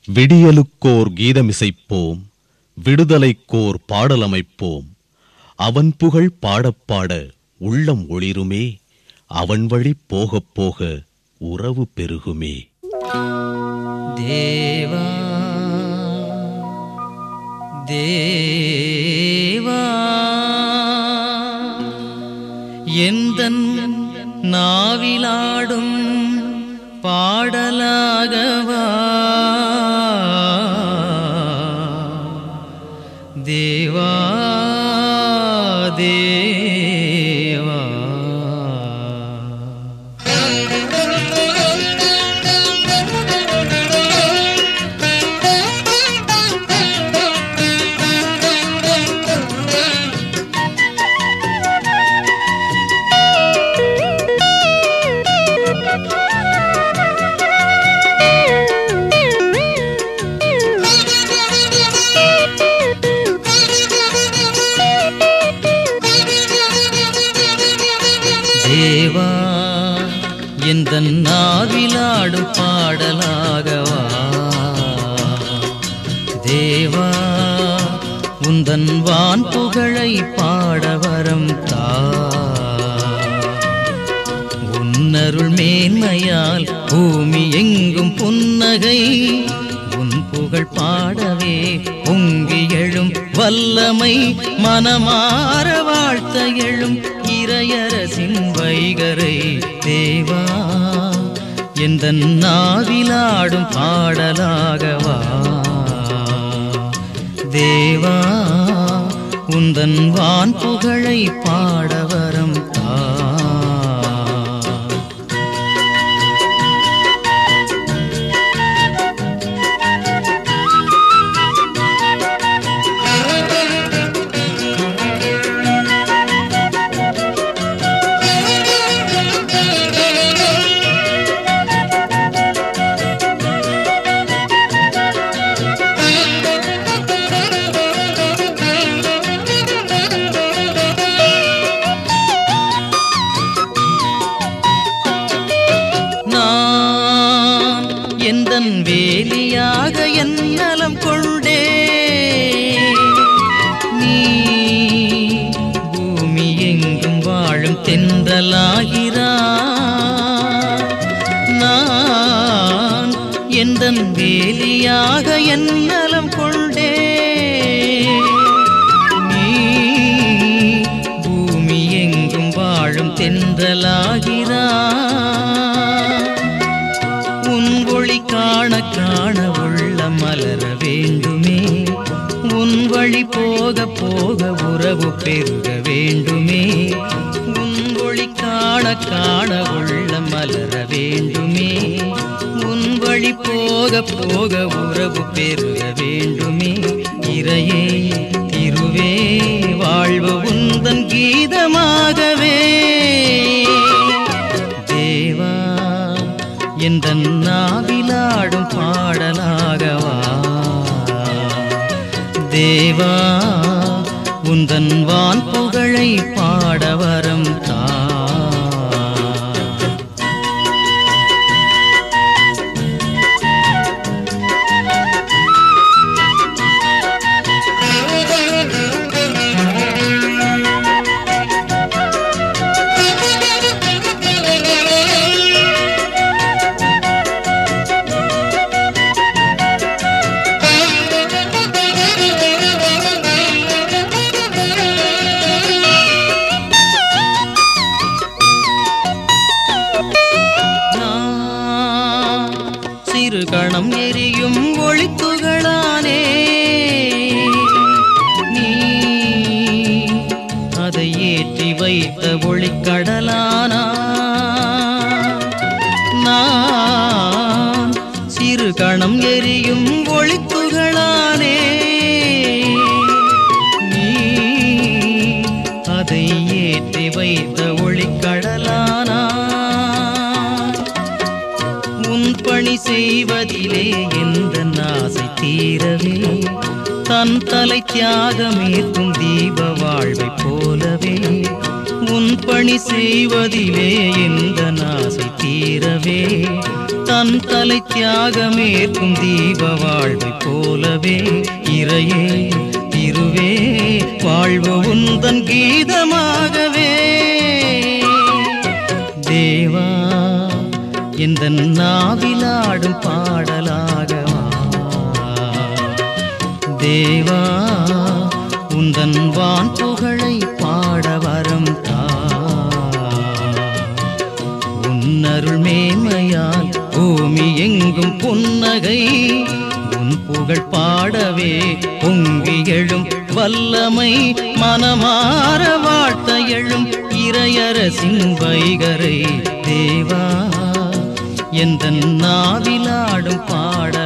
விடியலுக்கோர் கீதமிசைப்போம் விடுதலைக்கோர் பாடலமைப்போம் அவன் புகழ் பாடப் பாட உள்ளம் ஒளிருமே அவன் வழி போகப் போக உறவு பெருகுமே தேவா தேவா எந்தன் நாவிலாடும் பாடலாகவா தேவா தேவா தேவா எந்த நாவிலாடும் பாடலாகவா தேவா உந்தன் வான் புகழை பாட வரம் தா உன்னருள் மேன்மையால் பூமி எங்கும் புன்னகை உன் புகழ் பாடவே பொங்கி எழும் வல்லமை மனமாற வாழ்த்த எழும் இறையரசின் வைகரை தேவா எந்த நாவிலாடும் பாடலாகவா தேவா உந்தன் வான் புகழை பாடவரம் தா நான் எந்தன் வேலியாக என் நலம் கொண்டே நீ பூமி எங்கும் வாழும் தென்றலாகிறா நான் எந்தன் வேலியாக என் நலம் கொண்டே நீ பூமி எங்கும் வாழும் தென்றலாகிறா உன் ஒளி காண காண உள்ள மலர வேண்டுமே உன் வழி போக போக உறவு பெருக வேண்டுமே உன் ஒளி காண காண உள்ள மலர வேண்டுமே உன் வழி போக போக உறவு பெருக வேண்டுமே இறையே திருவே வாழ்வு உந்தன் கீதமாகவே தேவா எந்த நாவிலாடும் பாடலாகவா தேவா உந்தன் வான் புகழை பாடவரம் தா நான் சிறு கணம் எரியும் ஒளித்துகளானே நீ அதை ஏற்றி வைத்த ஒளிக்கடலானா நான் சிறு கணம் எரியும் ஒளித்துகளானே நீ அதை ஏற்றி வைத்த ஒளிக்கடலானா உன் பணி செய்வதிலே எந்த ஆசை தீரவே தன் தலை தியாகமேற்கும் தீப வாழ்வை போலவே உன் பணி பணி செய்வதிலே எந்த நாசை தீரவே தன் தலை தியாகமேற்கும் தீப வாழ்வை போலவே இறையே திருவே வாழ்வு உந்தன் கீதமாகவே தேவா எந்த நாவிலாடும் பாடலாகவா தேவா உந்தன் வான் புகழை பாட வரம் தா உன்னருள் மேன்மையால் பூமி எங்கும் புன்னகை உன் புகழ் பாடவே பொங்கி எழும் வல்லமை மனமாற வாழ்த்த எழும் இறையரசின் வைகரை தேவா எந்த நாவிலாடும் பாட